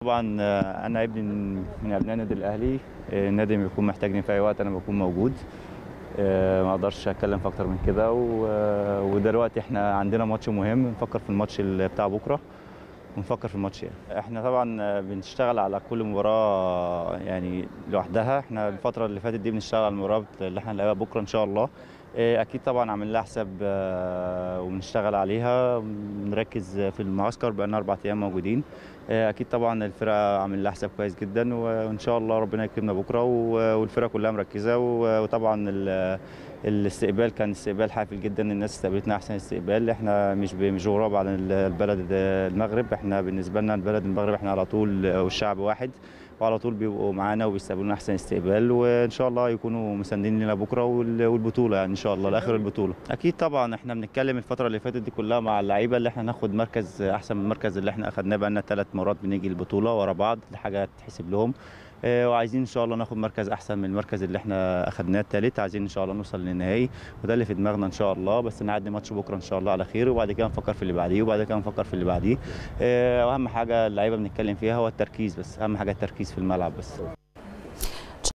طبعا آه، انا ابني من من ابناء النادي الاهلي آه، النادي بيكون محتاجني في اي وقت انا بكون موجود آه، ما اقدرش اتكلم في اكتر من كده و- آه، ودلوقتي احنا عندنا ماتش مهم نفكر في الماتش اللي بتاع بكره ونفكر في الماتش يعني احنا طبعا آه، بنشتغل على كل مباراه يعني لوحدها احنا الفتره اللي فاتت دي بنشتغل على المباراه اللي احنا هنلعبها بكره ان شاء الله آه، اكيد طبعا عاملين لها حساب آه، وبنشتغل عليها بنركز في المعسكر بقالنا اربع ايام موجودين آه، اكيد طبعا الفرقه عامل لها حساب كويس جدا وان شاء الله ربنا يكرمنا بكره و- والفرقه كلها مركزه و- وطبعا ال- الاستقبال كان استقبال حافل جدا الناس استقبلتنا احسن استقبال احنا مش ب- مش غراب على ال- البلد المغرب احنا بالنسبه لنا البلد المغرب احنا على طول والشعب واحد وعلى طول بيبقوا معانا وبيستقبلونا احسن استقبال وان شاء الله يكونوا مساندين لنا بكره وال- والبطوله يعني ان شاء الله لاخر البطوله اكيد طبعا احنا بنتكلم الفتره اللي فاتت دي كلها مع اللعيبه اللي احنا ناخد مركز احسن من المركز اللي احنا اخدناه بقالنا ثلاث مرات بنيجي البطوله ورا بعض دي حاجه تحسب لهم آه، وعايزين ان شاء الله ناخد مركز احسن من المركز اللي احنا اخدناه الثالث عايزين ان شاء الله نوصل للنهائي وده اللي في دماغنا ان شاء الله بس نعدي ماتش بكره ان شاء الله على خير وبعد كده نفكر في اللي بعديه وبعد كده نفكر في اللي بعديه آه، واهم حاجه اللعيبه بنتكلم فيها هو التركيز بس اهم حاجه التركيز في الملعب بس